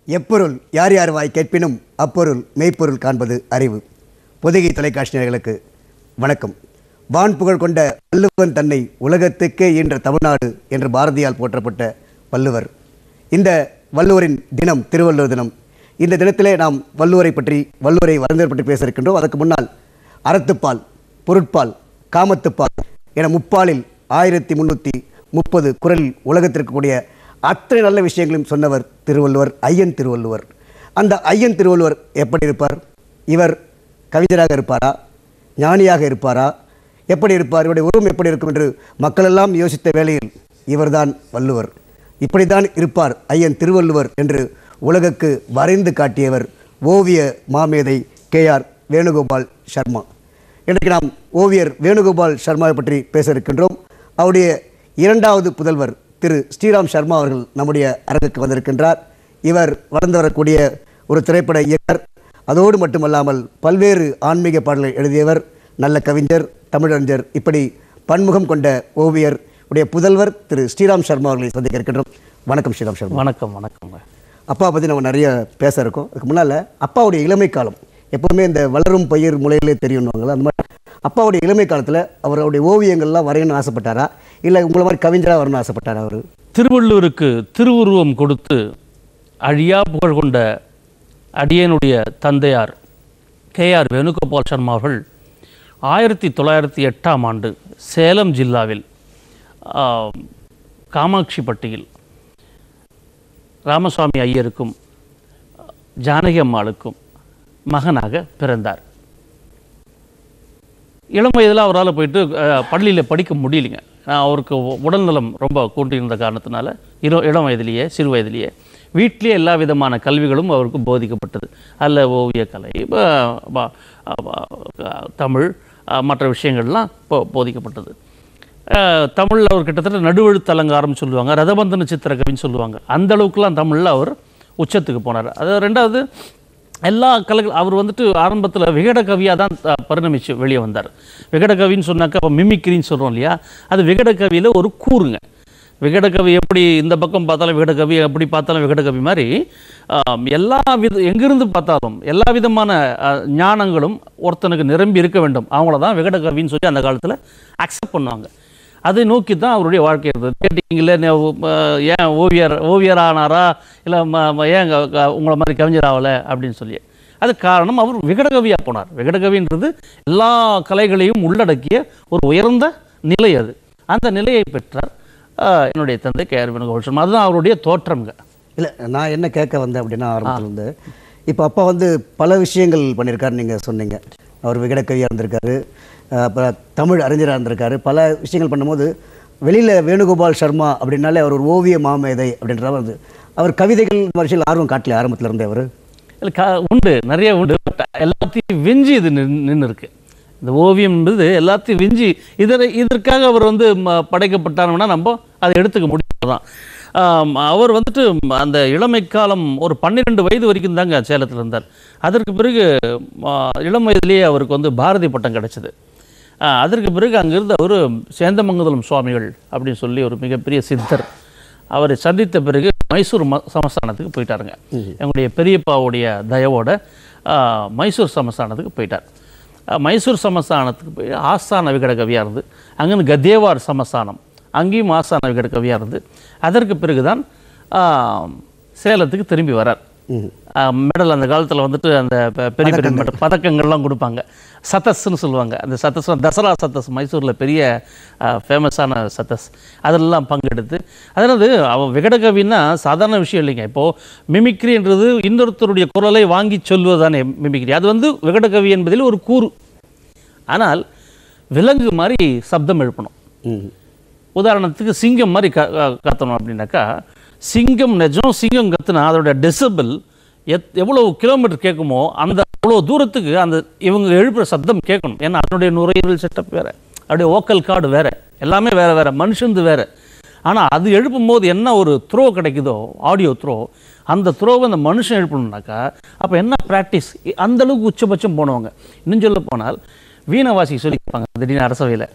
எப்பொருள் யார் யார் வாய் கேட்பினும் அப்பொருள் மெய்ப்பொருள் காண்பது அறிவு பொதிகை தொலைக்காட்சி நேயர்களுக்கு வணக்கம் வான் புகழ் கொண்ட வள்ளுவன் தன்னை உலகத்துக்கே ஈன்ற தமிழ்நாடு என்று பாரதியால் போற்றப்பட்ட வள்ளுவர் இந்த வள்ளுவரின் தினம் திருவள்ளுவர் தினம் இந்த தினத்திலே நாம் வள்ளுவரை பற்றி வள்ளுவரை வரைந்தவர் பற்றி பேச இருக்கின்றோம் அதற்கு முன்னால் அறத்துப்பால் பொருட்பால் காமத்துப்பால் என முப்பாலில் ஆயிரத்தி முன்னூற்றி முப்பது குரலில் உலகத்திற்கு கூடிய அத்தனை நல்ல விஷயங்களையும் சொன்னவர் திருவள்ளுவர் ஐயன் திருவள்ளுவர் அந்த ஐயன் திருவள்ளுவர் எப்படி இருப்பார் இவர் கவிஞராக இருப்பாரா ஞானியாக இருப்பாரா எப்படி இருப்பார் இவருடைய உருவம் எப்படி இருக்கும் என்று மக்களெல்லாம் யோசித்த வேளையில் இவர்தான் வள்ளுவர் இப்படித்தான் இருப்பார் ஐயன் திருவள்ளுவர் என்று உலகுக்கு வரைந்து காட்டியவர் ஓவிய மாமேதை கே ஆர் வேணுகோபால் சர்மா இன்றைக்கு நாம் ஓவியர் வேணுகோபால் சர்மாவை பற்றி பேச இருக்கின்றோம் அவருடைய இரண்டாவது புதல்வர் திரு ஸ்ரீராம் சர்மா அவர்கள் நம்முடைய அரங்குக்கு வந்திருக்கின்றார் இவர் வளர்ந்து வரக்கூடிய ஒரு திரைப்பட இயக்குனர் அதோடு மட்டுமல்லாமல் பல்வேறு ஆன்மீக பாடல்களை எழுதியவர் நல்ல கவிஞர் தமிழறிஞர் இப்படி பன்முகம் கொண்ட ஓவியர் உடைய புதல்வர் திரு ஸ்ரீராம் சர்மா அவர்களை சந்திக்க இருக்கின்றோம் வணக்கம் ஸ்ரீராம் சர்மா வணக்கம் வணக்கங்க அப்பா பற்றி நம்ம நிறைய பேச இருக்கோம் அதுக்கு முன்னால் அப்பாவுடைய இளமை காலம் எப்போவுமே இந்த வளரும் பயிர் முளையிலே தெரியும்னுவாங்களா அந்த மாதிரி அப்பாவுடைய இளமை காலத்தில் அவருடைய ஓவியங்கள்லாம் வரையணும்னு ஆசைப்பட்டாரா இல்லை உங்களை மாதிரி கவிஞராக வரணும்னு ஆசைப்பட்டாரா அவர் திருவள்ளுவருக்கு திருவுருவம் கொடுத்து அழியா புகழ் கொண்ட அடியனுடைய தந்தையார் கே ஆர் வேணுகோபால் சர்மா அவர்கள் ஆயிரத்தி தொள்ளாயிரத்தி எட்டாம் ஆண்டு சேலம் ஜில்லாவில் ஆம், காமாட்சிப்பட்டியில் ராமசுவாமி ஐயருக்கும் ஜானகி அம்மாளுக்கும் மகனாக பிறந்தார் இளம் வயதில் அவரால் போயிட்டு பள்ளியில் படிக்க முடியலைங்க அஹ் அவருக்கு உ- உடல்நலம் ரொம்ப கூட்டியிருந்த காரணத்தினால இளம் இளம் வயதிலேயே சிறு வயதிலேயே வீட்டிலேயே எல்லா விதமான கல்விகளும் அவருக்கு போதிக்கப்பட்டது அல்ல ஓவியக்கலை ப- ப- ப- தமிழ் அஹ் மற்ற விஷயங்கள்லாம் போ போதிக்கப்பட்டது தமிழில் அவர் கிட்டத்தட்ட நடுவெழுத்து அலங்காரம் சொல்லுவாங்க ரதபந்தன சித்திரக்கவின்னு சொல்லுவாங்க அந்த அளவுக்குலாம் தமிழில் அவர் உச்சத்துக்கு போனார் அது ரெண்டாவது எல்லா கலைகள் அவர் வந்துட்டு ஆரம்பத்தில் விகட கவியாக தான் த- பரிணமிச்சு வெளியே வந்தார் விகட கவின்னு சொன்னாக்கா அப்போ மிமிக்ரின்னு சொல்கிறோம் இல்லையா அது விகட கவியில் ஒரு கூறுங்க விகட கவி எப்படி இந்த பக்கம் பார்த்தாலும் விகட கவி எப்படி பார்த்தாலும் விகட கவி மாதிரி ஆம், எல்லா வித எங்கிருந்து பார்த்தாலும் எல்லா விதமான அஹ், ஞானங்களும் ஒருத்தனுக்கு நிரம்பி இருக்க வேண்டும் அவங்கள தான் விகட கவின்னு சொல்லி அந்த காலத்தில் அக்செப்ட் பண்ணுவாங்க அதை நோக்கி தான் அவருடைய வாழ்க்கை இருந்தது கேட்டிங்களே ஏன் ஓவியர் ஓவியர் ஆனாரா இல்லை ஏன் க- க- உங்களை மாதிரி கவிஞர் ஆகலை அப்படின்னு சொல்லி அது காரணம் அவர் விகடகவியாக போனார் விகடகவின்றது எல்லா கலைகளையும் உள்ளடக்கிய ஒரு உயர்ந்த நிலை அது அந்த நிலையை பெற்றார் ஆஹ், என்னுடைய தந்தை கே ஆர் வேணுகோபால் சர்மா அதுதான் அவருடைய தோற்றம்ங்க இல்லை நான் என்ன கேட்க வந்தேன் அப்படின்னா ஆரம்பத்தில் வந்து இப்போ அப்பா வந்து பல விஷயங்கள் பண்ணியிருக்காரு நீங்கள் சொன்னீங்க அவர் விகடக்கவியாக இருந்திருக்காரு அஹ் அப்புறம் தமிழ் அறிஞராக இருந்திருக்காரு பல விஷயங்கள் பண்ணும்போது வெளியில் வேணுகோபால் சர்மா அப்படின்னாலே அவர் ஒரு ஓவிய மாமேதை அப்படின்ற வந்து அவர் கவிதைகள் இந்த மாதிரி விஷயங்கள் ஆர்வம் காட்டல ஆரம்பத்தில் இருந்தே அவர் இல்ல, க- உண்டு நிறைய உண்டு பட் எல்லாத்தையும் விஞ்சி இது நின்று இருக்கு இந்த ஓவியம்ன்றது எல்லாத்தையும் விஞ்சி இதனை இதற்காக அவர் வந்து ம- படைக்கப்பட்டாருன்னா நம்ம அதை எடுத்துக்க முடியாது தான் ஆம், அவர் வந்துட்டு ம், அந்த இளமை காலம் ஒரு பன்னிரெண்டு வயது வரைக்கும் தாங்க சேலத்தில் இருந்தார் அதற்கு பிறகு ஆ, இளம் வயதிலேயே அவருக்கு வந்து பாரதி பட்டம் கிடைச்சது ஆ, அதற்கு பிறகு அங்கிருந்து அவர் சேந்தமங்கலம் சுவாமிகள் அப்படின்னு சொல்லி ஒரு மிகப்பெரிய சித்தர் அவரை சந்தித்த பிறகு மைசூர் ம சமஸ்தானத்துக்கு போயிட்டாருங்க எங்களுடைய பெரியப்பாவுடைய தயவோட ஆ, மைசூர் சமஸ்தானத்துக்கு போயிட்டார் ஆ, மைசூர் சமஸ்தானத்துக்கு போய் ஆஸ்தான விகட கவியாக இருந்து அங்கேருந்து கத்தேவார் சமஸ்தானம் அங்கேயும் ஆஸ்தான விகட கவியாக இருந்து அதற்கு பிறகுதான் ஆ, சேலத்துக்கு திரும்பி வரார் ஆ, மெடல் அந்த காலத்தில் வந்துட்டு அந்த பெ- பெரிய பெரிய மெடல் பதக்கங்கள்லாம் கொடுப்பாங்க சத்தஸ்ன்னு சொல்லுவாங்க அந்த சத்தஸ் தசரா சத்தஸ் மைசூரில் பெரிய ஃபேமஸான சத்தஸ் அதெல்லாம் பங்கெடுத்து அதாவது அவன் விகடகவின்னா சாதாரண விஷயம் இல்லைங்க இப்போது மிமிக்ரின்றது இன்னொருத்தருடைய குரலை வாங்கி சொல்வதுதானே மிமிக்ரி அது வந்து விகடகவி என்பதில் ஒரு கூறு ஆனால் விலங்கு மாதிரி சப்தம் எழுப்பணும் ம் உதாரணத்துக்கு சிங்கம் மாதிரி க க- கத்தணும் அப்படின்னாக்கா சிங்கம் நிஜம் சிங்கம் கத்துனா அதோட டெசிபிள் எத் எவ்வளவு கிலோமீட்டர் கேட்குமோ அந்த அவ்வளோ தூரத்துக்கு அந்த இவங்க எழுப்புற சத்தம் கேட்கணும் ஏன்னா அதனுடைய நுரையீரல் செட்டப் வேறு அப்படியே ஓக்கல் கார்டு வேறு எல்லாமே வேறு வேறு மனுஷந்து வேறு ஆனால் அது எழுப்பும் போது என்ன ஒரு த்ரோ கிடைக்குதோ ஆடியோ த்ரோ அந்த த்ரோவை அந்த மனுஷன் எழுப்பணும்னாக்கா அப்போ என்ன ப்ராக்டிஸ் அந்த அளவுக்கு உச்சபட்சம் போனவங்க இன்னும் சொல்ல போனால் வீணை வாசிக்க சொல்லி கேட்பாங்க திடீர்னு அரசவையில்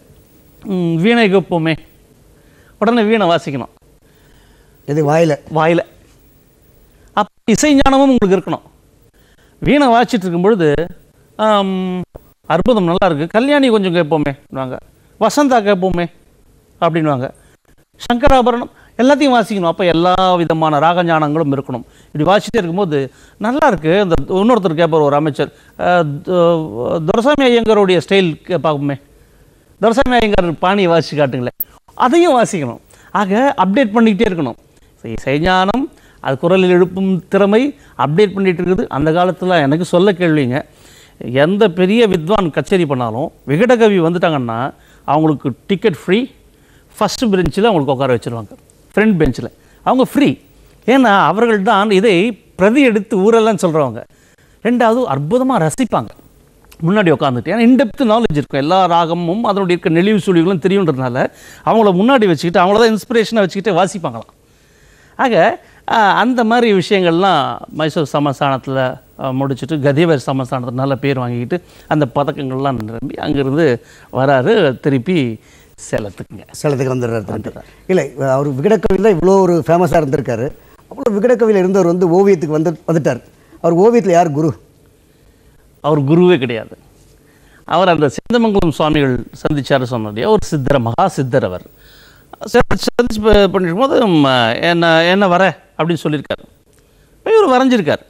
வீணை கேட்போமே உடனே வீணை வாசிக்கணும் இது வாயில் வாயில் அப்போ இசை ஞானமும் உங்களுக்கு இருக்கணும் வீணை வாசிச்சுட்டு இருக்கும் பொழுது ஆம், அற்புதம் நல்லா இருக்கு கல்யாணி கொஞ்சம் கேட்போமே வாங்க வசந்தா கேட்போமே அப்படின்வாங்க சங்கராபரணம் எல்லாத்தையும் வாசிக்கணும் அப்போ எல்லா விதமான ராக ஞானங்களும் இருக்கணும் இப்படி வாசிட்டே இருக்கும்போது நல்லா இருக்கு இந்த இன்னொருத்தர் கேட்பார் ஒரு அமைச்சர் அஹ், து- துரசாமி ஐயங்கருடைய ஸ்டைல் பார்ப்போமே துரசாமி ஐயங்கார் பாணியை வாசி காட்டுங்களேன் அதையும் வாசிக்கணும் ஆக அப்டேட் பண்ணிக்கிட்டே இருக்கணும் இசை- இசைஞானம் அது குரலில் எழுப்பும் திறமை அப்டேட் பண்ணிட்டு இருக்குது அந்த காலத்தில் எனக்கு சொல்ல கேள்விங்க எந்த பெரிய வித்வான் கச்சேரி பண்ணாலும் விகடகவி வந்துட்டாங்கன்னா அவங்களுக்கு டிக்கெட் ஃப்ரீ ஃபஸ்ட்டு பெஞ்சில் அவங்களுக்கு உட்கார வச்சிருவாங்க ஃப்ரண்ட் பெஞ்சில் அவங்க ஃப்ரீ ஏன்னா அவர்கள் தான் இதை பிரதி எடுத்து ஊரெல்லாம் சொல்கிறவங்க ரெண்டாவது அற்புதமாக ரசிப்பாங்க முன்னாடி உட்காந்துட்டு ஏன்னா இன்டெப்த் நாலேஜ் இருக்கும் எல்லா ராகமும் அதனுடைய இருக்க நெளிவு சுழிவுகளும் தெரியுன்றதுனால அவங்கள முன்னாடி வச்சுக்கிட்டு அவங்கள தான் இன்ஸ்பிரேஷனாக வச்சுக்கிட்டு வாசிப்பாங்களாம் ஆக ஆஹ், அந்த மாதிரி விஷயங்கள்லாம் மைசூர் சமஸ்தானத்தில் முடிச்சுட்டு கதியவர் சமஸ்தானத்தில் நல்ல பேர் வாங்கிக்கிட்டு அந்த பதக்கங்கள்லாம் நிரம்பி அங்கேருந்து வராரு திருப்பி சேலத்துக்குங்க சேலத்துக்கு வந்துடுறாரு இல்லை அவர் விகடக்கவியில் இவ்வளோ ஒரு ஃபேமஸாக இருந்திருக்காரு அவ்வளோ விகடக்கவியில் இருந்தவர் வந்து ஓவியத்துக்கு வந்து வந்துட்டார் அவர் ஓவியத்தில் யார் குரு அவர் குருவே கிடையாது அவர் அந்த சிந்தமங்கலம் சுவாமிகள் சந்திச்சார் சொன்னதையா ஒரு சித்தர் மகா சித்தர் அவர் சரி, சந்திச்சு ப- பண்ணிட்டு போது ம், என்ன என்ன வர அப்படின்னு சொல்லியிருக்காரு போய் இவர் வரைஞ்சிருக்கார்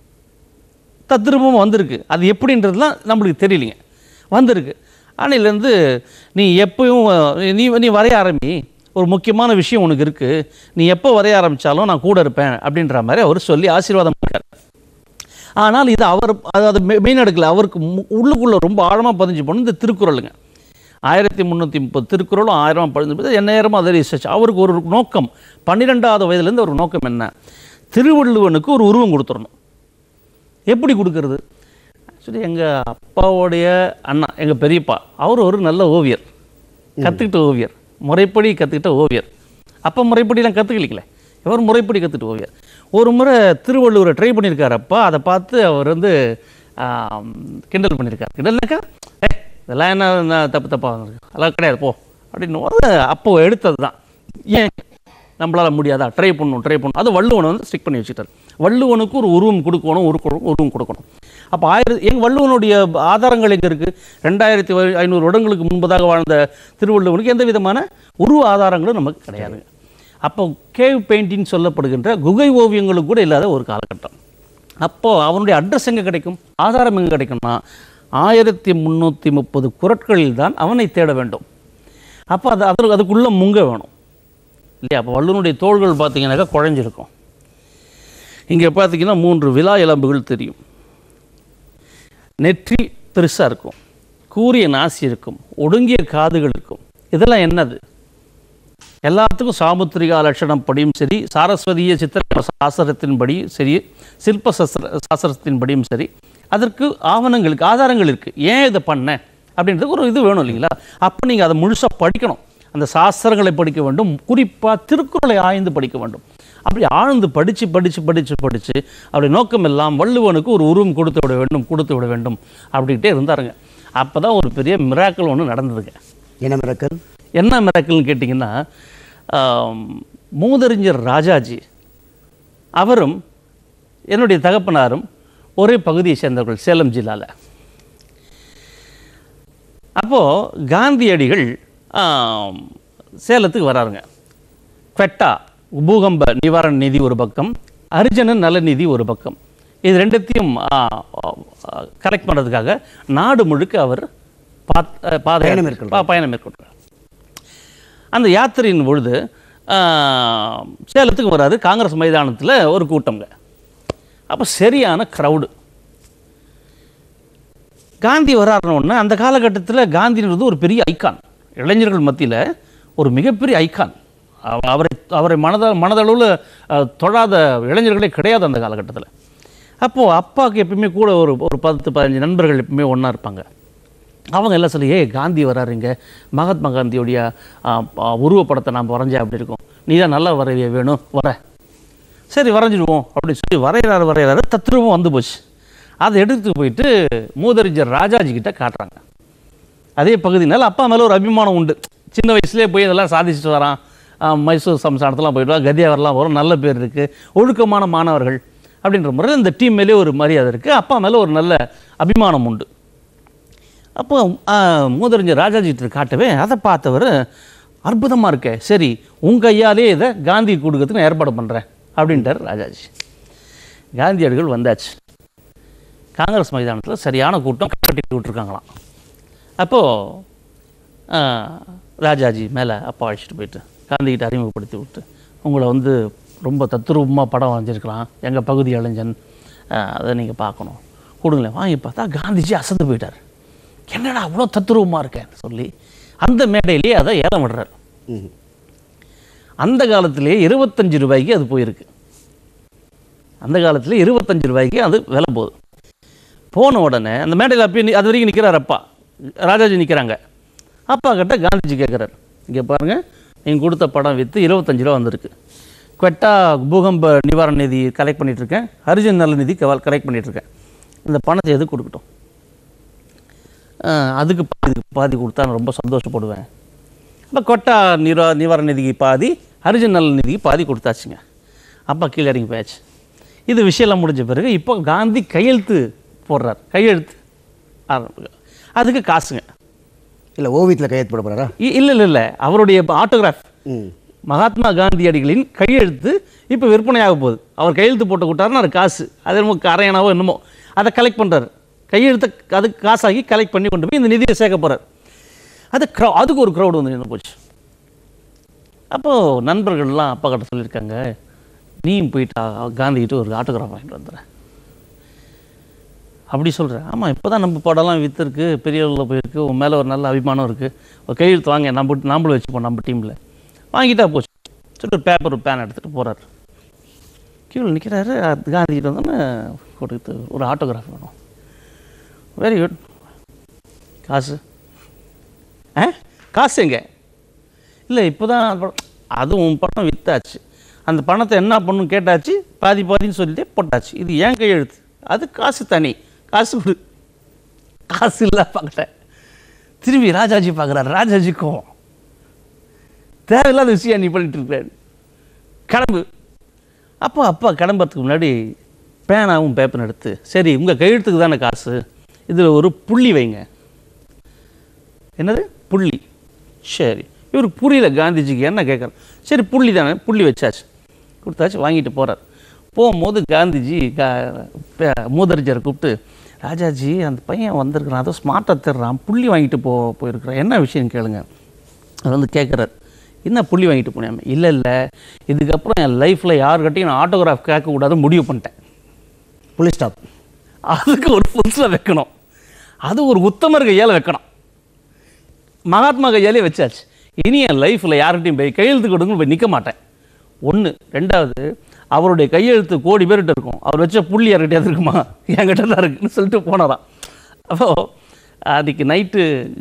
தத்ரூபம் வந்திருக்கு அது எப்படின்றதுலாம் நம்மளுக்கு தெரியலைங்க வந்திருக்கு அன்னையிலேருந்து நீ எப்பயும் அஹ், நீ நீ வரைய ஆரம்பி ஒரு முக்கியமான விஷயம் உனக்கு இருக்குது நீ எப்போ வரைய ஆரம்பித்தாலும் நான் கூட இருப்பேன் அப்படின்ற மாதிரி அவர் சொல்லி ஆசீர்வாதம் பண்ணிருக்கார் ஆனால் இது அவர் அதாவது மெயின் அடுக்கல அவருக்கு மு- உள்ளுக்குள்ள ரொம்ப ஆழமாக பதிஞ்சு போன இந்த திருக்குறளுங்க ஆயிரத்தி முந்நூற்றி முப்பது திருக்குறளும் ஆயிரம் பதிஞ்சு போது என்ன நேரமும் அதை ரிசர்ச் அவருக்கு ஒரு நோக்கம் பன்னிரெண்டாவது வயதுலேருந்து ஒரு நோக்கம் என்ன திருவள்ளுவனுக்கு ஒரு உருவம் கொடுத்துடணும் எப்படி கொடுக்கறது ஆக்சுவலி எங்கள் அப்பாவுடைய அண்ணா எங்கள் பெரியப்பா அவர் ஒரு நல்ல ஓவியர் கற்றுக்கிட்ட ஓவியர் முறைப்படி கற்றுக்கிட்ட ஓவியர் அப்போ முறைப்படிலாம் கற்றுக்கலிக்கல இவர் முறைப்படி கற்றுக்கிட்ட ஓவியர் ஒரு முறை திருவள்ளுவரை ட்ரை பண்ணியிருக்காரு அப்பா அதை பார்த்து அவர் வந்து ஆம், கிண்டல் பண்ணியிருக்காரு கிண்டல்னாக்கா ஏ இதெல்லாம் என்ன நான் தப்பு தப்பாக வந்திருக்கு அதெல்லாம் கிடையாது போ அப்படின்னு போது அப்போ எடுத்தது தான் ஏன் நம்மளால் முடியாதா ட்ரை பண்ணணும் ட்ரை பண்ணணும் அது வள்ளுவனை வந்து ஸ்டிக் பண்ணி வச்சுட்டார் வள்ளுவனுக்கு ஒரு உருவம் கொடுக்கணும் ஒரு கொடு- உருவம் கொடுக்கணும் அப்போ ஆயிரத்தி எங்கள் வள்ளுவனுடைய ஆதாரங்கள் எங்கே இருக்குது ரெண்டாயிரத்தி வ- ஐநூறு வருடங்களுக்கு முன்பதாக வாழ்ந்த திருவள்ளுவனுக்கு எந்த விதமான உருவ ஆதாரங்களும் நமக்கு கிடையாது அப்போ கேவ் பெயிண்டிங் சொல்லப்படுகின்ற குகை ஓவியங்களுக்கு கூட இல்லாத ஒரு காலகட்டம் அப்போது அவனுடைய அட்ரஸ் எங்கே கிடைக்கும் ஆதாரம் எங்கே கிடைக்கும்னா ஆயிரத்தி முந்நூற்றி முப்பது குரட்களில் தான் அவனை தேட வேண்டும் அப்போ அது அது அதுக்குள்ளே முங்க வேணும் இல்லையா அப்போ வள்ளுவனுடைய தோள்கள் பார்த்தீங்கன்னாக்கா குழஞ்சிருக்கும் இங்கே பார்த்தீங்கன்னா மூன்று விலா எலும்புகள் தெரியும் நெற்றி பெருசாக இருக்கும் கூரிய நாசி இருக்கும் ஒடுங்கிய காதுகள் இருக்கும் இதெல்லாம் என்னது எல்லாத்துக்கும் சாமுத்திரிகா லட்சணம் படியும் சரி சாரஸ்வதிய சித்திர சாஸ்திரத்தின்படி சரி சில்ப சாஸ்திர சாஸ்திரத்தின்படியும் சரி அதற்கு ஆவணங்களுக்கு ஆதாரங்கள் இருக்குது ஏன் இதை பண்ணேன் அப்படின்றதுக்கு ஒரு இது வேணும் இல்லைங்களா அப்போ நீங்கள் அதை முழுசாக படிக்கணும் அந்த சாஸ்திரங்களை படிக்க வேண்டும் குறிப்பாக திருக்குறளை ஆய்ந்து படிக்க வேண்டும் அப்படி ஆழ்ந்து படித்து படித்து படித்து படித்து அப்படி நோக்கம் எல்லாம் வள்ளுவனுக்கு ஒரு உருவம் கொடுத்து விட வேண்டும் கொடுத்து விட வேண்டும் அப்படின்ட்டே இருந்தாருங்க அப்போ தான் ஒரு பெரிய மிராக்கள் ஒன்று நடந்ததுங்க என்ன மிரக்கல் என்ன மிராக்கிள்னு கேட்டிங்கன்னா ஆம், மூதறிஞர் ராஜாஜி அவரும் என்னுடைய தகப்பனாரும் ஒரே பகுதியை சேர்ந்தவர்கள் சேலம் ஜில்லாவில் அப்போது காந்தியடிகள் ஆம், சேலத்துக்கு வராருங்க குவெட்டா பூகம்ப நிவாரண நிதி ஒரு பக்கம் அரிஜன நல நிதி ஒரு பக்கம் இது ரெண்டுத்தையும் கரெக்ட் பண்ணுறதுக்காக நாடு முழுக்க அவர் பாத் பாதை பயணம் மேற்கொள்றார். பா- பயணம் மேற்கொள்கிறார் அந்த யாத்திரையின் பொழுது ஆ, சேலத்துக்கு வராரு காங்கிரஸ் மைதானத்தில் ஒரு கூட்டம்ங்க அப்போ சரியான க்ரௌடு காந்தி வராருன்னு அந்த காலகட்டத்தில் காந்தின்றது ஒரு பெரிய ஐக்கான் இளைஞர்கள் மத்தியில் ஒரு மிகப்பெரிய ஐக்கான் அவ- அவரை அவரை மனத மனதளவில் அஹ், தொழாத இளைஞர்களே கிடையாது அந்த காலகட்டத்தில் அப்போது அப்பாவுக்கு எப்பயுமே கூட ஒரு ஒரு பத்து பதினஞ்சு நண்பர்கள் எப்பவுமே ஒன்றா இருப்பாங்க அவங்க எல்லாம் சொல்லி ஏய் காந்தி வராருங்க மகாத்மா காந்தியுடைய ஆ, ஆ, உருவப்படத்தை நாம் வரைஞ்சா அப்படி இருக்கும் நீ தான் நல்லா வரைய வேணும் வர சரி வரைஞ்சிடுவோம் அப்படின்னு சொல்லி வரைகிறாரு வரைகிறாரு தத்ரூபம் வந்து போச்சு அதை எடுத்துட்டு போயிட்டு மூதறிஞர் ராஜாஜி கிட்ட காட்டுறாங்க அதே பகுதினால அப்பா மேலே ஒரு அபிமானம் உண்டு சின்ன வயசுலேயே போய் இதெல்லாம் சாதிச்சுட்டு வரான் ஆ, மைசூர் சம்ஸ்தானத்தெலாம் போயிட்டு வா கதியாவரெலாம் வரும் நல்ல பேர் இருக்குது ஒழுக்கமான மாணவர்கள் அப்படின்ற முறையில் இந்த டீம் மேலே ஒரு மரியாதை இருக்குது அப்பா மேலே ஒரு நல்ல அபிமானம் உண்டு அப்போ ஆ, மூதறிஞர் ராஜாஜிட்டு காட்டவே அதை பார்த்தவர் அற்புதமாக இருக்கே சரி உங்கள் கையாலே இதை காந்தி கொடுக்கறதுக்கு நான் ஏற்பாடு பண்ணுறேன் அப்படின்ட்டார் ராஜாஜி காந்தியடிகள் வந்தாச்சு காங்கிரஸ் மைதானத்தில் சரியான கூட்டம் கட்டி விட்டுருக்காங்களாம் அப்போது ராஜாஜி மேலே அப்பா அழைச்சிட்டு போயிட்டு காந்திகிட்ட அறிமுகப்படுத்தி விட்டு உங்களை வந்து ரொம்ப தத்ரூபமாக படம் வரைஞ்சிருக்கலாம் எங்கள் பகுதி இளைஞன் ஆ, அதை நீங்கள் பார்க்கணும் கொடுங்களேன் வாங்கி பார்த்தா காந்திஜி அசந்து போயிட்டார் என்னடா அவ்வளோ தத்ரூபமாக இருக்கேன் சொல்லி அந்த மேடையிலேயே அதை ஏலம் விடுறார் ம் அந்த காலத்திலேயே இருபத்தஞ்சு ரூபாய்க்கு அது போயிருக்கு அந்த காலத்தில் இருபத்தஞ்சு ரூபாய்க்கு அது விலை போகுது போன உடனே அந்த மேடையில் அப்பயே நி- அது வரைக்கும் நிற்கிறார் அப்பா ராஜாஜி நிற்கிறாங்க அப்பா கிட்ட காந்திஜி கேட்குறாரு இங்கே பாருங்கள் நீங்கள் கொடுத்த படம் விற்று இருபத்தஞ்சு ரூபா வந்திருக்கு குவெட்டா பூகம்ப நிவாரண நிதி கலெக்ட் பண்ணிகிட்ருக்கேன் ஹரிஜன் நல நிதி கலெக்ட் பண்ணிகிட்ருக்கேன் இந்த பணத்தை எதுக்கு கொடுக்கட்டும் ஆஹ், அதுக்கு பாதி பாதி கொடுத்தா நான் ரொம்ப சந்தோஷப்படுவேன் அப்போ கொட்டா நிவா நிவாரண நிதிக்கு பாதி ஹரிஜன் நல நிதிக்கு பாதி கொடுத்தாச்சுங்க அப்பா கீழே இறங்கி போயாச்சு இது விஷயம்லாம் முடிஞ்ச பிறகு இப்போ காந்தி கையெழுத்து போடுறார் கையெழுத்து ஆரம்பிக்க அதுக்கு காசுங்க இல்லை ஓவியத்தில் கையெழுத்து போட போகிறாரா இல்லை இல்லை இல்லை அவருடைய ஆட்டோகிராஃப் ம் மகாத்மா காந்தியடிகளின் கையெழுத்து இப்போ விற்பனையாக போகுது அவர் கையெழுத்து போட்டு விட்டாருன்னா அது காசு அது என்னமோ கரையானாவோ என்னமோ அதை கலெக்ட் பண்ணுறாரு கையெழுத்தை அதுக்கு காசாகி கலெக்ட் பண்ணி கொண்டு போய் இந்த நிதியை சேர்க்க போகிறார் அது க்ரௌ அதுக்கு ஒரு க்ரௌடு வந்து நின்று போச்சு அப்போது நண்பர்கள்லாம் அப்பா கிட்ட சொல்லியிருக்காங்க நீயும் போயிட்டு காந்திகிட்ட ஒரு ஆட்டோகிராஃப் வாங்கிட்டு வந்துடுற அப்படி சொல்கிறேன் ஆமாம் இப்போ தான் நம்ம படம்லாம் விற்றுருக்கு பெரிய அளவில் போயிருக்கு உன் மேலே ஒரு நல்ல அபிமானம் இருக்குது ஒரு கையெழுத்து வாங்க நம்ம நாம்பளும் வச்சுப்போம் நம்ம டீமில் வாங்கிட்டா போச்சு சொல்லிட்டு ஒரு பேப்பர் ஒரு பேன் எடுத்துகிட்டு போகிறாரு கீழே நிற்கிறாரு காந்திகிட்ட வந்தோன்னே கொடுத்து ஒரு ஆட்டோகிராஃப் வேணும் வெரி குட் காசு ஆ காசு எங்க இல்லை இப்போ தான் அது உன் பணம் வித்தாச்சு அந்த பணத்தை என்ன பண்ணணும் கேட்டாச்சு பாதி பாதின்னு சொல்லிட்டு போட்டாச்சு இது ஏன் கையெழுத்து அது காசு தனி காசு கொடு காசு இல்லை பார்க்கட்டேன் திரும்பி ராஜாஜி பார்க்குறாரு ராஜாஜி கோவம் தேவையில்லாத விஷயம் நீ பண்ணிட்டு இருக்காரு கிளம்பு அப்போ அப்பா கிளம்புறதுக்கு முன்னாடி பேனாவும் பேப்பரும் எடுத்து சரி உங்கள் கையெழுத்துக்கு தானே காசு இதில் ஒரு புள்ளி வைங்க என்னது புள்ளி சரி இவருக்கு புரியல காந்திஜிக்கு என்ன கேட்குறேன் சரி புள்ளி தானே புள்ளி வச்சாச்சு கொடுத்தாச்சு வாங்கிட்டு போகிறார் போகும்போது காந்திஜி கா பே- மூதறிஞரை கூப்பிட்டு ராஜாஜி அந்த பையன் வந்திருக்கிறான் அதோ ஸ்மார்ட்டாக தர்றான் புள்ளி வாங்கிட்டு போ போயிருக்கிறான் என்ன விஷயம் கேளுங்க அவர் வந்து கேட்குறாரு என்ன புள்ளி வாங்கிட்டு போனேன் இல்லை இல்லை இதுக்கப்புறம் என் லைஃப்பில் யாருக்கிட்டையும் நான் ஆட்டோகிராஃப் கேட்கக்கூடாது முடிவு பண்ணிட்டேன் புலி ஸ்டாப் அதுக்கு ஒரு புதுசில் வைக்கணும் அது ஒரு உத்தமர் கையால் வைக்கணும் மகாத்மா கையாலே வச்சாச்சு இனி என் லைஃப்பில் யார்கிட்டையும் போய் கையெழுத்து கொடுங்கன்னு போய் நிற்க மாட்டேன் ஒன்று ரெண்டாவது அவருடைய கையெழுத்து கோடி பேர்கிட்ட இருக்கும் அவர் வச்ச புள்ளி யார்கிட்டயாவது இருக்குமா என்கிட்ட தான் இருக்குன்னு சொல்லிட்டு போனாராம் அப்போது அதுக்கு நைட்டு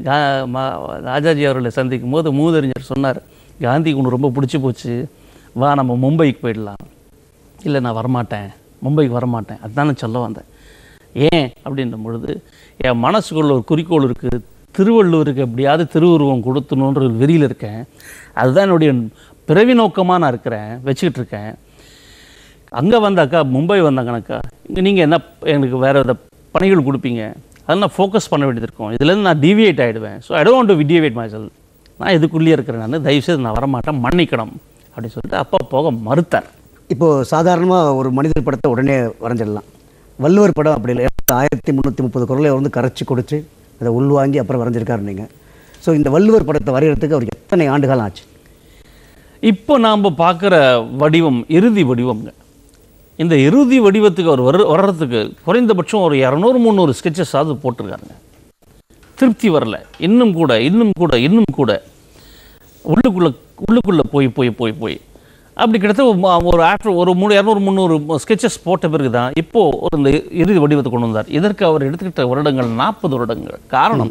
ராஜாஜி அவர்களை சந்திக்கும் போது மூதறிஞர் சொன்னார் காந்திக்கு உனக்கு ரொம்ப பிடிச்சி போச்சு வா நம்ம மும்பைக்கு போயிடலாம் இல்லை நான் வரமாட்டேன் மும்பைக்கு வரமாட்டேன் அதுதான் நான் சொல்ல வந்தேன் ஏன் அப்படின்ற பொழுது என் மனசுக்குள்ள ஒரு குறிக்கோள் இருக்குது திருவள்ளுவருக்கு எப்படியாவது திருவுருவம் கொடுத்தணுன்ற ஒரு வெறியில் இருக்கேன் அதுதான் என்னுடைய பிறவி நோக்கமாக நான் இருக்கிறேன் வச்சுக்கிட்டு இருக்கேன் அங்கே வந்தாக்கா மும்பை வந்தாங்கனாக்கா இங்கே நீங்கள் என்ன எனக்கு வேறு வித பணிகள் கொடுப்பீங்க அதெல்லாம் நான் ஃபோக்கஸ் பண்ண வேண்டியது இருக்கும் இதுலேருந்து நான் டிவியேட் ஆகிடுவேன் so I don't to deviate myself நான் இதுக்குள்ளேயே இருக்கிறேன் நான் தயவுசெய்து நான் வரமாட்டேன் மன்னிக்கணும் அப்படின்னு சொல்லிட்டு அப்பா போக மறுத்தார் இப்போது சாதாரணமாக ஒரு மனிதர் படத்தை உடனே வரைஞ்சிடலாம் வள்ளுவர் படம் அப்படி இல்லை ஆயிரத்தி முந்நூற்றி முப்பது குரலை வந்து கரைச்சி கொடுத்து அதை உள்வாங்கி அப்புறம் வரைஞ்சிருக்காரு நீங்கள் ஸோ இந்த வள்ளுவர் படத்தை வரைகிறதுக்கு அவருக்கு எத்தனை ஆண்டுகாலம் ஆச்சு இப்போ நாம் பார்க்குற வடிவம் இறுதி வடிவம்ங்க இந்த இறுதி வடிவத்துக்கு அவர் வர வர்றதுக்கு குறைந்தபட்சம் ஒரு இரநூறு முந்நூறு ஸ்கெச்சஸ் அது போட்டிருக்காருங்க திருப்தி வரல இன்னும் கூட இன்னும் கூட இன்னும் கூட உள்ளுக்குள்ளே உள்ளுக்குள்ளே போய் போய் போய் போய் அப்படி கிட்டத்தட்ட ஒரு ம- ஒரு ஆஃப்டர் ஒரு மூணு இரநூறு முந்நூறு ஸ்கெச்சஸ் போட்ட பிறகு தான் இப்போது ஒரு இந்த இறுதி வடிவத்தை கொண்டு வந்தார் இதற்கு அவர் எடுத்துக்கிட்ட வருடங்கள் நாற்பது வருடங்கள் காரணம்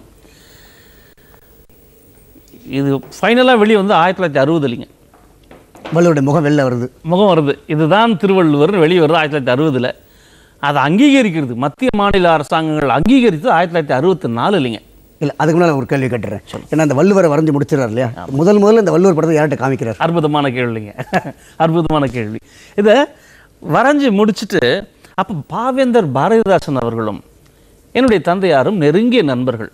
இது ஃபைனலாக வெளியே வந்து ஆயிரத்தி தொள்ளாயிரத்தி அறுபது இல்லைங்க வள்ளுவருடைய முகம் வெளில வருது முகம் வருது இதுதான் திருவள்ளுவர் வெளியே வருது ஆயிரத்தி தொள்ளாயிரத்தி அறுபதில் அதை அங்கீகரிக்கிறது மத்திய மாநில அரசாங்கங்கள் அங்கீகரித்து ஆயிரத்தி தொள்ளாயிரத்தி அறுபத்தி நாலு இல்லைங்க இல்லை அதுக்கு முன்னால் ஒரு கேள்வி கேட்டுறேன் ஏன்னா அந்த வள்ளுவரை வரைஞ்சி முடிச்சிடறாரு இல்லையா முதல் முதல்ல இந்த வள்ளுவர் படத்தை யார்கிட்ட காமிக்கிறார் அற்புதமான கேள்விங்க அற்புதமான கேள்வி இதை வரைஞ்சி முடிச்சுட்டு அப்போ பாவேந்தர் பாரதிதாசன் அவர்களும் என்னுடைய தந்தையாரும் நெருங்கிய நண்பர்கள்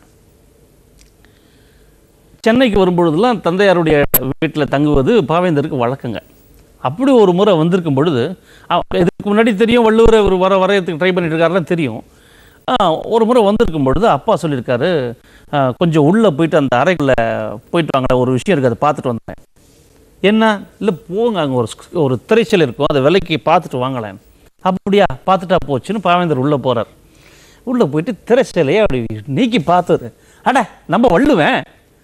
சென்னைக்கு வரும்பொழுதெல்லாம் தந்தையாருடைய வீட்டில் தங்குவது பாவேந்தருக்கு வழக்கங்க அப்படி ஒரு முறை வந்திருக்கும் பொழுது அ- இதுக்கு முன்னாடி தெரியும் வள்ளுவரை ஒரு வர வரையறதுக்கு ட்ரை பண்ணிட்டு இருக்காருலாம் தெரியும் ஆ, ஒரு முறை வந்திருக்கும் பொழுது அப்பா சொல்லியிருக்காரு ஆ, கொஞ்சம் உள்ளே போயிட்டு அந்த அறைக்குள்ள போயிட்டு வாங்க ஒரு விஷயம் இருக்குது அதை பார்த்துட்டு வந்தேன் என்ன இல்லை போங்க அங்கே ஒரு ஸ்க்- ஒரு திரைச்சல் இருக்கும் அதை விலைக்கு பார்த்துட்டு வாங்கலேன் அப்படியா பார்த்துட்டா போச்சுன்னு பாவேந்தர் உள்ளே போகிறார் உள்ளே போயிட்டு திரைச்சலையே அப்படி நீக்கி பார்த்தாரு அட நம்ம வள்ளுவன்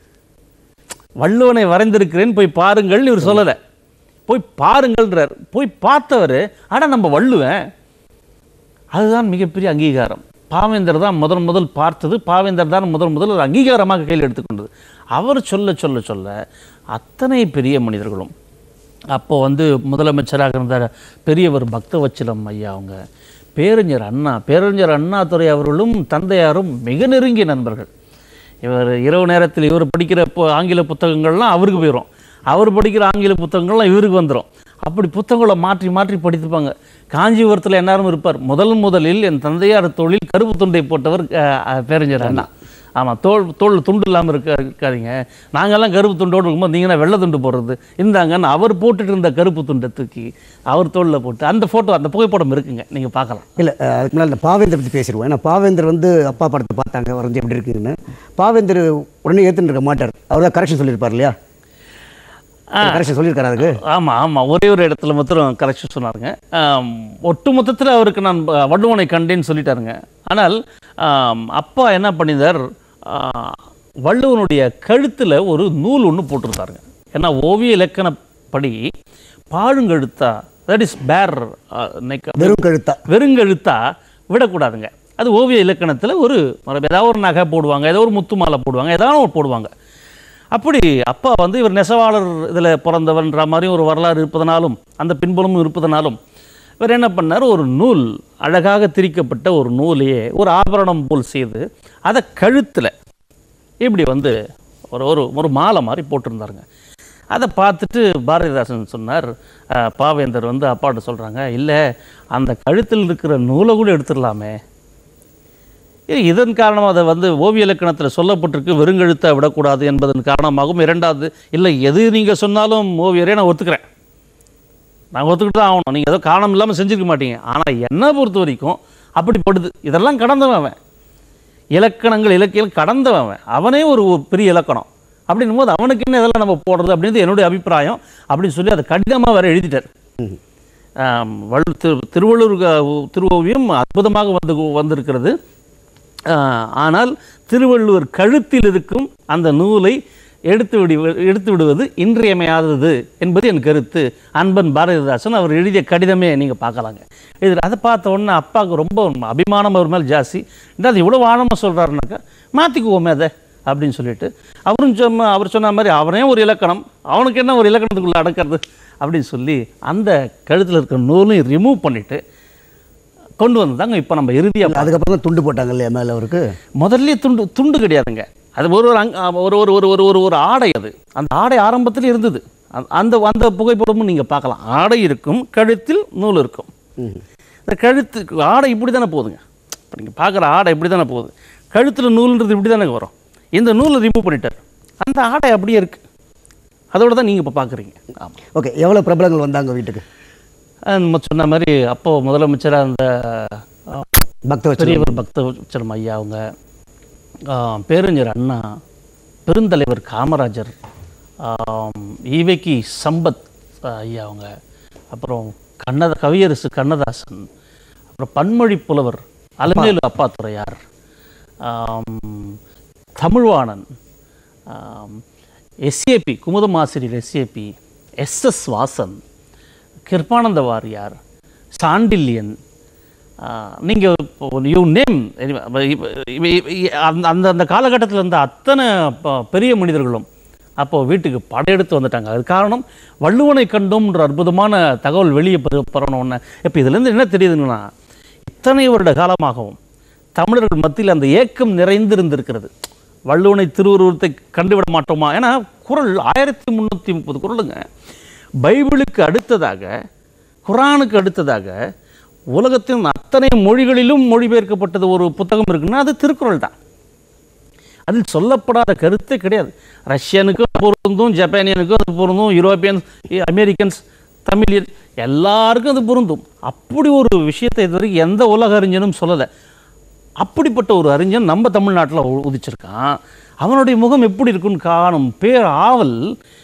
வள்ளுவனை வரைந்திருக்கிறேன் போய் பாருங்கள்னு இவர் சொல்லலை போய் பாருங்கள்ன்றார் போய் பார்த்தவர் அட நம்ம வள்ளுவன் அதுதான் மிகப்பெரிய அங்கீகாரம் பாவேந்தர் தான் முதல் முதல் பார்த்தது பாவேந்தர் தான் முதல் முதல் ஒரு அங்கீகாரமாக கையில் எடுத்துக்கொண்டது அவர் சொல்ல சொல்ல சொல்ல அத்தனை பெரிய மனிதர்களும் அப்போ வந்து முதலமைச்சராக இருந்த பெரியவர் பக்தவச்சலம் ஐயா அவங்க பேரறிஞர் அண்ணா பேரறிஞர் அண்ணாதுரை அவர்களும் தந்தையாரும் மிக நெருங்கிய நண்பர்கள் இவர் இரவு நேரத்தில் இவர் படிக்கிற பு- ஆங்கில புத்தகங்கள்லாம் அவருக்கு போயிடும் அவர் படிக்கிற ஆங்கில புத்தகங்கள்லாம் இவருக்கு வந்துடும் அப்படி புத்தகங்களை மாற்றி மாற்றி படித்துப்பாங்க காஞ்சிபுரத்தில் எந்நேரம் இருப்பார் முதல் முதலில் என் தந்தையார் தோளில் கருப்பு துண்டை போட்டவர் அஹ், அஹ், பேரறிஞர் அண்ணா ஆமாம் தோல் தோல் துண்டு இல்லாமல் இருக்க இருக்காதீங்க நாங்கெல்லாம் கருப்பு துண்டோடு இருக்கும்போது நீங்கள் வெள்ளை துண்டு போடுறது இந்தாங்கன்னு அவர் போட்டுட்டு இருந்த கருப்பு துண்டை தூக்கி அவர் தோளில் போட்டு அந்த ஃபோட்டோ அந்த புகைப்படம் இருக்குங்க நீங்கள் பார்க்கலாம் இல்லை அதுக்கு முன்னாடி இந்த பாவேந்தர் பற்றி பேசிடுவோம் ஏன்னா பாவேந்தர் வந்து அப்பா படத்தை பார்த்தாங்க வரைஞ்சி எப்படி இருக்குன்னு பாவேந்தர் உடனே ஏற்றுன்னு இருக்க மாட்டார் அவர் தான் கரெக்ஷன் சொல்லியிருப்பார் இல்லையா கரெக்ஷன் சொல்லியிருக்காரு அதுக்கு ஆமாம் ஆமாம் ஒரே ஒரு இடத்துல மாத்திரம் கரெக்ஷன் சொன்னாருங்க ஆம், ஒட்டு மொத்தத்தில் அவருக்கு நான் ப- வள்ளுவனை கண்டேன்னு சொல்லிட்டாருங்க ஆனால் ஆம், அப்பா என்ன பண்ணியிருந்தார் ஆ, வள்ளுவனுடைய கழுத்தில் ஒரு நூல் ஒன்று போட்டிருந்தாருங்க ஏன்னா ஓவிய இலக்கணப்படி பாழுங்கழுத்தா தட் இஸ் பேர் நெக் வெறும் கழுத்தா வெறுங்கழுத்தா விடக்கூடாதுங்க அது ஓவிய இலக்கணத்தில் ஒரு மரபு ஏதாவது ஒரு நகை போடுவாங்க ஏதோ ஒரு முத்து மாலை போடுவாங்க ஏதாவது ஒரு போடுவாங்க அப்படி அப்பா வந்து இவர் நெசவாளர் இதில் பிறந்தவர்ன்ற மாதிரியும் ஒரு வரலாறு இருப்பதனாலும் அந்த பின்புலமும் இருப்பதனாலும் இவர் என்ன பண்ணார் ஒரு நூல் அழகாக திரிக்கப்பட்ட ஒரு நூலையே ஒரு ஆபரணம் போல் செய்து அதை கழுத்தில் இப்படி வந்து ஒரு ஒரு ஒரு மாலை மாதிரி போட்டிருந்தாருங்க அதை பார்த்துட்டு பாரதிதாசன் சொன்னார் அஹ், பாவேந்தர் வந்து அப்பாட்ட சொல்கிறாங்க இல்லை அந்த கழுத்தில் இருக்கிற நூலை கூட எடுத்துடலாமே ஏ, இதன் காரணமாக அதை வந்து ஓவிய இலக்கணத்தில் சொல்லப்பட்டிருக்கு வெறுங்கழுத்தை விடக்கூடாது என்பதன் காரணமாகவும் இரண்டாவது இல்லை எது நீங்கள் சொன்னாலும் ஓவியரே நான் ஒத்துக்கிறேன் நான் ஒத்துக்கிட்டு தான் ஆகணும் நீங்கள் ஏதோ காரணம் இல்லாமல் செஞ்சிருக்க மாட்டீங்க ஆனால் என்னை பொறுத்த வரைக்கும் அப்படிப்படுது இதெல்லாம் கடந்தவன் அவன் இலக்கணங்கள் இலக்கியம் கடந்தவன் அவன் அவனே ஒரு ஒரு பெரிய இலக்கணம் அப்படின்னும் போது அவனுக்கு என்ன இதெல்லாம் நம்ம போடுறது அப்படின்றது என்னுடைய அபிப்பிராயம் அப்படின்னு சொல்லி அதை கடிதமாக வேற எழுதிட்டார் ஆம், வள்ளு திரு திருவள்ளூர் க- திருவோவியம் அற்புதமாக வந்து வந்திருக்கிறது ஆ, ஆனால் திருவள்ளுவர் கழுத்தில் இருக்கும் அந்த நூலை எடுத்து விடி எடுத்து விடுவது இன்றியமையாதது என்பது என் கருத்து அன்பன் பாரதிதாசன் அவர் எழுதிய கடிதமே நீங்கள் பார்க்கலாங்க இது அதை பார்த்த உடனே அப்பாவுக்கு ரொம்ப அபிமானம் அவர் மேல் ஜாஸ்தி இந்த அது இவ்வளோ ஆழமாக சொல்கிறாருனாக்கா மாற்றிக்குவோமே அதை அப்படின்னு சொல்லிட்டு அவரும் சொன்ன அவர் சொன்ன மாதிரி அவனே ஒரு இலக்கணம் அவனுக்கு என்ன ஒரு இலக்கணத்துக்குள்ளே அடக்கிறது அப்படின்னு சொல்லி அந்த கழுத்தில் இருக்கிற நூலையும் ரிமூவ் பண்ணிவிட்டு கொண்டு வந்தாங்க இப்போ நம்ம இறுதியாக அதுக்கப்புறம் தான் துண்டு போட்டாங்க இல்லையா மேலே அவருக்கு முதல்ல துண்டு துண்டு கிடையாதுங்க அது ஒரு ஒரு அங்க- ஒரு ஒரு ஒரு ஒரு ஒரு ஒரு ஆடை அது அந்த ஆடை ஆரம்பத்தில் இருந்தது அந்த- அந்த அந்த புகைப்படமும் நீங்கள் பார்க்கலாம் ஆடை இருக்கும் கழுத்தில் நூல் இருக்கும் இந்த கழுத்து ஆடை இப்படி தானே போகுதுங்க இப்போ நீங்கள் பார்க்குற ஆடை இப்படி தானே போகுது கழுத்தில் நூல்ன்றது இப்படி தானே வரும் இந்த நூலை ரிமூவ் பண்ணிட்டார் அந்த ஆடை அப்படியே இருக்குது அதோட தான் நீங்கள் இப்போ பார்க்குறீங்க ஆமாம் ஓகே எவ்வளோ பிரபலங்கள் வந்தாங்க வீட்டுக்கு நம்ம சொன்ன மாதிரி அப்போ முதலமைச்சராக அந்த அஹ், பக்த வச்சு பெரியவர் பக்தவச்சலம் ஐயா அவங்க ஆ, பேரறிஞர் அண்ணா பெருந்தலைவர் காமராஜர் ஆம், ஈவைக்கு சம்பத் ஆ, ஐயா அவங்க அப்புறம் கண்ணத கவியரசு கண்ணதாசன் அப்புறம் பன்மொழி புலவர் அலமேலு அப்பாத்துறையார் ஆம், தமிழ்வாணன் எஸ்ஏபி குமுதம் ஆசிரியர் எஸ்ஏபி எஸ்எஸ் வாசன் கிருப்பானந்த வாரியார் சாண்டில்யன் நீங்கள் யூ நேம் அந்த அந்த அந்த காலகட்டத்தில் இருந்த அத்தனை ப- பெரிய மனிதர்களும் அப்போது வீட்டுக்கு படையெடுத்து வந்துட்டாங்க அது காரணம் வள்ளுவனை கண்டோம்ன்ற அற்புதமான தகவல் வெளியே பெற பெறணும்னு இப்போ இதுலேருந்து என்ன தெரியுதுன்னா இத்தனை வருட காலமாகவும் தமிழர்கள் மத்தியில் அந்த ஏக்கம் நிறைந்திருந்திருக்கிறது வள்ளுவனை திருவுருவத்தை கண்டுவிட மாட்டோமா ஏன்னா குறள் ஆயிரத்தி முந்நூற்றி முப்பது குறளுங்க பைபிளுக்கு அடுத்ததாக குரானுக்கு அடுத்ததாக உலகத்தின் அத்தனை மொழிகளிலும் மொழிபெயர்க்கப்பட்டது ஒரு புத்தகம் இருக்குன்னா அது திருக்குறள் தான் அதில் சொல்லப்படாத கருத்தே கிடையாது ரஷ்யனுக்கும் அது பொருந்தும் ஜப்பானியனுக்கும் அது பொருந்தும் யூரோப்பியன்ஸ் அமெரிக்கன்ஸ் தமிழியன் எல்லாருக்கும் அது பொருந்தும் அப்படி ஒரு விஷயத்தை இதுவரைக்கும் எந்த உலக அறிஞனும் சொல்லலை அப்படிப்பட்ட ஒரு அறிஞன் நம்ம தமிழ்நாட்டில் உதிச்சிருக்கான் அவனுடைய முகம் எப்படி இருக்குன்னு காணும் பேர் ஆவல்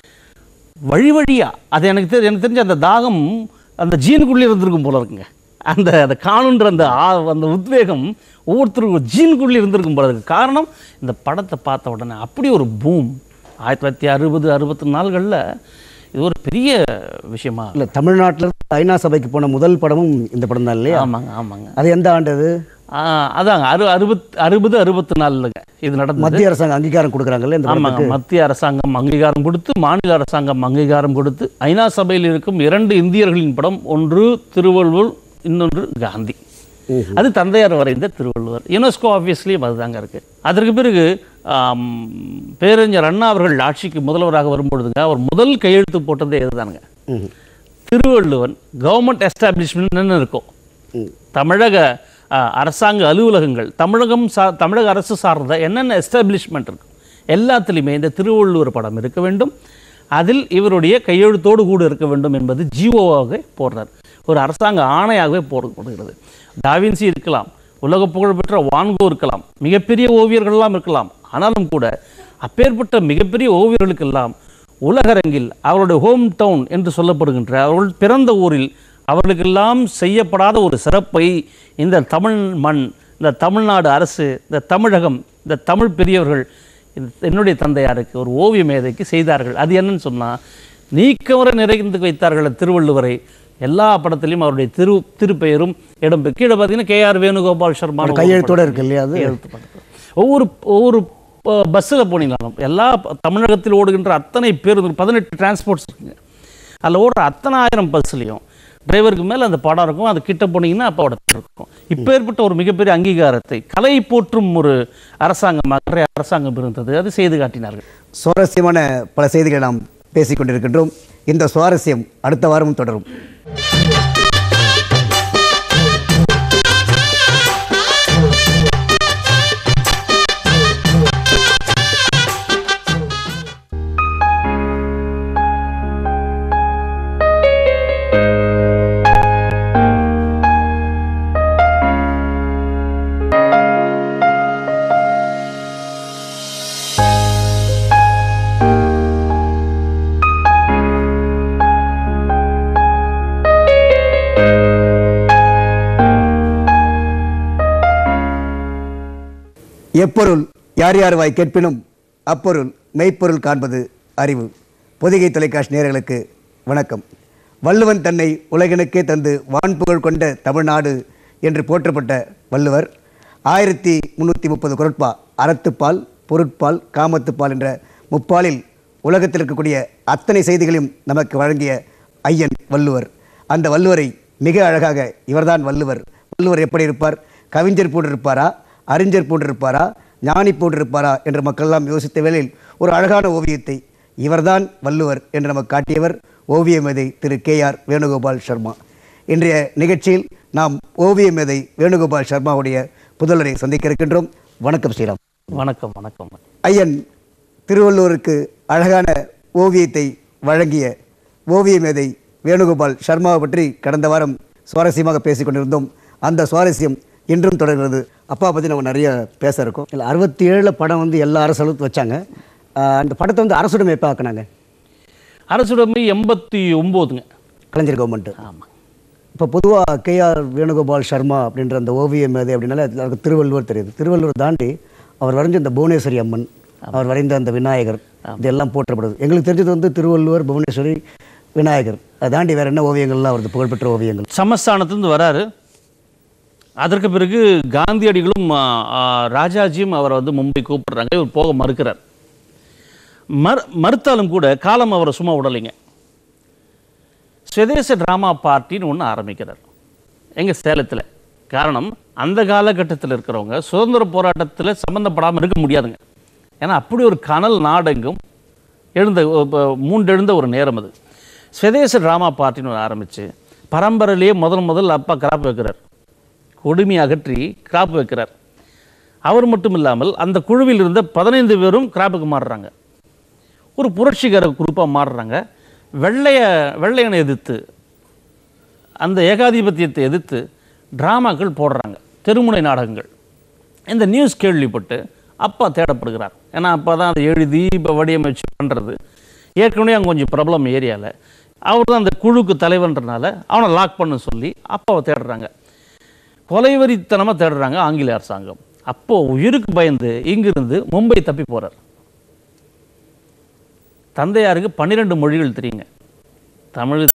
வழி வழியா அது எனக்கு தெரி எனக்கு தெரிஞ்ச அந்த தாகம் அந்த ஜீனுக்குள்ளே இருந்திருக்கும் போல இருக்குங்க அந்த அதை காணுன்ற அந்த ஆ- அந்த உத்வேகம் ஒவ்வொருத்தருக்கும் ஜீனுக்குள்ளே இருந்திருக்கும் போல இருக்கு காரணம் இந்த படத்தை பார்த்த உடனே அப்படி ஒரு பூம் ஆயிரத்தி தொள்ளாயிரத்தி அறுபது அறுபத்தி நாலுகளில் இது ஒரு பெரிய விஷயமா இல்லை தமிழ்நாட்டில் ஐநா சபைக்கு போன முதல் படமும் இந்த படம் தான் இல்லையா ஆமாங்க ஆமாங்க அது எந்த ஆண்டு அது ஆ, அதாங்க அறு அறுபத் அறுபது அறுபத்தி நாலுங்க இது நடந்தது மத்திய அரசாங்கம் அங்கீகாரம் கொடுக்குறாங்கல்ல இந்த ஆமாங்க படத்துக்கு மத்திய அரசாங்கம் அங்கீகாரம் கொடுத்து மாநில அரசாங்கம் அங்கீகாரம் கொடுத்து ஐநா சபையில் இருக்கும் இரண்டு இந்தியர்களின் படம் ஒன்று திருவள்ளுவர் இன்னொன்று காந்தி அது தந்தையார் வரைந்த திருவள்ளுவர் யுனெஸ்கோ ஆஃபீஸ்லேயும் அதுதாங்க இருக்கு அதற்கு பிறகு ஆம், பேரறிஞர் அண்ணா அவர்கள் ஆட்சிக்கு முதல்வராக வரும்பொழுதுங்க அவர் முதல் கையெழுத்து போட்டதே இதுதானுங்க ம். திருவள்ளுவன் கவர்மெண்ட் எஸ்டாப்ளிஷ்மெண்ட்னு இருக்கும் ம். தமிழக ஆ, அரசாங்க அலுவலகங்கள் தமிழகம் சா தமிழக அரசு சார்ந்த என்னென்ன எஸ்டாப்ளிஷ்மெண்ட் இருக்கும் எல்லாத்துலேயுமே இந்த திருவள்ளுவர் படம் இருக்க வேண்டும் அதில் இவருடைய கையெழுத்தோடு கூட இருக்க வேண்டும் என்பது ஜிஓவாக போடுறார் ஒரு அரசாங்க ஆணையாகவே போடப்படுகிறது டாவின்சி இருக்கலாம் உலக புகழ்பெற்ற வான்கோ இருக்கலாம் மிகப்பெரிய ஓவியர்கள்லாம் இருக்கலாம் ஆனாலும் கூட அப்பேற்பட்ட மிகப்பெரிய ஓவியர்களுக்கெல்லாம் உலகரங்கில் அவருடைய ஹோம் டவுன் என்று சொல்லப்படுகின்ற அவர்கள் பிறந்த ஊரில் அவர்களுக்கெல்லாம் செய்யப்படாத ஒரு சிறப்பை இந்த தமிழ் மண் இந்த தமிழ்நாடு அரசு இந்த தமிழகம் இந்த தமிழ் பெரியவர்கள் இந்த- என்னுடைய தந்தையாருக்கு ஒரு ஓவிய மேதைக்கு செய்தார்கள் அது என்னன்னு சொன்னால் நீக்கவரை நிறைந்து வைத்தார்கள் திருவள்ளுவரை எல்லா படத்திலையும் அவருடைய திரு திருப்பெயரும் இடம் பெ- கீழே பார்த்தீங்கன்னா கேஆர் வேணுகோபால் சர்மா ஒரு கையெழுத்தோட இருக்கு இல்லையா அது கையெழுத்து படத்தில். ஒவ்வொரு ஒவ்வொரு பஸ்ஸில் போனீங்களாலும் எல்லா ப- தமிழகத்தில் ஓடுகின்ற அத்தனை பேருந்து பதினெட்டு டிரான்ஸ்போர்ட்ஸ் இருக்குங்க அதில் ஓடுற அத்தனை ஆயிரம் பஸ்லையும் டிரைவருக்கு மேலே அந்த படம் இருக்கும் அது கிட்ட போனீங்கன்னா அப்போ படத்தில் இருக்கும் இப்போ ஏற்பட்ட ஒரு மிகப்பெரிய அங்கீகாரத்தை கலை போற்றும் ஒரு அரசாங்கமாக அரசாங்கம் இருந்தது அது செய்து காட்டினார்கள் சுவாரஸ்யமான பல செய்திகளை நாம் பேசிக் கொண்டிருக்கின்றோம் இந்த சுவாரஸ்யம் அடுத்த வாரமும் தொடரும் எப்பொருள் யார் யார் வாய் கேட்பினும் அப்பொருள் மெய்ப்பொருள் காண்பது அறிவு பொதிகை தொலைக்காட்சி நேயர்களுக்கு வணக்கம் வள்ளுவன் தன்னை உலகினுக்கே தந்து வான்புகழ் கொண்ட தமிழ்நாடு என்று போற்றப்பட்ட வள்ளுவர் ஆயிரத்தி முந்நூற்றி முப்பது குரட்பா அறத்துப்பால் பொருட்பால் காமத்துப்பால் என்ற முப்பாலில் உலகத்தில் இருக்கக்கூடிய அத்தனை செய்திகளையும் நமக்கு வழங்கிய ஐயன் வள்ளுவர் அந்த வள்ளுவரை மிக அழகாக இவர்தான் வள்ளுவர் வள்ளுவர் எப்படி இருப்பார் கவிஞர் போன்று இருப்பாரா அறிஞர் போன்று இருப்பாரா ஞானி போன்று இருப்பாரா என்று மக்களெல்லாம் யோசித்த வேளையில் ஒரு அழகான ஓவியத்தை இவர்தான் வள்ளுவர் என்று நமக்கு காட்டியவர் ஓவிய மேதை திரு கே ஆர் வேணுகோபால் சர்மா இன்றைய நிகழ்ச்சியில் நாம் ஓவிய மேதை வேணுகோபால் சர்மாவுடைய புதல்வரை சந்திக்க இருக்கின்றோம் வணக்கம் ஸ்ரீராம் வணக்கம் வணக்கம் ஐயன் திருவள்ளூருக்கு அழகான ஓவியத்தை வழங்கிய ஓவிய மேதை வேணுகோபால் சர்மாவை பற்றி கடந்த வாரம் சுவாரஸ்யமாக பேசிக் கொண்டிருந்தோம் அந்த சுவாரஸ்யம் இன்றும் தொடர்கிறது அப்பா பற்றி நம்ம நிறைய பேச இருக்கோம் இல்லை அறுபத்தி ஏழில் படம் வந்து எல்லா அரசு அலுவலகத்துக்கும் வச்சாங்க ஆஹ் அந்த படத்தை வந்து அரசுடன் ஆக்குனாங்க அரசுடைமை எண்பத்தி ஒம்போதுங்க கலைஞர் கவர்மெண்ட்டு ஆமாம் இப்போ பொதுவாக கேஆர் வேணுகோபால் சர்மா அப்படின்ற அந்த ஓவிய மேதை அப்படின்னால எல்லாருக்கும் திருவள்ளுவர் தெரியுது திருவள்ளுவர் தாண்டி அவர் வரைஞ்ச இந்த புவனேஸ்வரி அம்மன் அவர் வரைந்த அந்த விநாயகர் இதெல்லாம் போற்றப்படுது எங்களுக்கு தெரிஞ்சது வந்து திருவள்ளுவர் புவனேஸ்வரி விநாயகர் அதை தாண்டி வேற என்ன ஓவியங்கள்லாம் வருது புகழ்பெற்ற ஓவியங்கள் சமஸ்தானத்திலிருந்து வராரு அதற்கு பிறகு காந்தியடிகளும் ஆ, ஆ, ராஜாஜியும் அவரை வந்து மும்பை கூப்பிடுறாங்க இவர் போக மறுக்கிறார் மறு மறுத்தாலும் கூட காலம் அவரை சும்மா விடலைங்க சுதேச டிராமா பார்ட்டின்னு ஒன்று ஆரம்பிக்கிறார் எங்கள் சேலத்தில் காரணம் அந்த காலகட்டத்தில் இருக்கிறவங்க சுதந்திர போராட்டத்தில் சம்மந்தப்படாமல் இருக்க முடியாதுங்க ஏன்னா அப்படி ஒரு கனல் நாடெங்கும் எழுந்த இப்ப மூண்டெழுந்த ஒரு நேரம் அது சுதேச டிராமா பார்ட்டின்னு ஒன்று ஆரம்பித்து பரம்பரையிலேயே முதல் முதல் அப்பா கிராப் வைக்கிறார் கொடுமை அகற்றி கிராப் வைக்கிறார் அவர் மட்டும் இல்லாமல் அந்த குழுவில் இருந்த பதினைந்து பேரும் கிராப்புக்கு மாறுறாங்க ஒரு புரட்சிகர குரூப்பாக மாறுறாங்க வெள்ளைய வெள்ளையனை எதிர்த்து அந்த ஏகாதிபத்தியத்தை எதிர்த்து டிராமாக்கள் போடுறாங்க தெருமுனை நாடகங்கள் இந்த நியூஸ் கேள்விப்பட்டு அப்பா தேடப்படுகிறார் ஏன்னா அப்போ தான் அதை எழுதி இப்போ வடிவமைச்சு பண்ணுறது ஏற்கனவே அங்கே கொஞ்சம் ப்ராப்ளம் ஏரியாவில் அவர் தான் அந்த குழுக்கு தலைவன்றனால அவனை லாக் பண்ண சொல்லி அப்பாவை தேடுறாங்க கொலைவரித்தனமாக தேடுறாங்க ஆங்கில அரசாங்கம் அப்போது உயிருக்கு பயந்து இங்கிருந்து மும்பை தப்பி போகிறார் தந்தையாருக்கு பன்னிரெண்டு மொழிகள் தெரியுங்க தமிழ்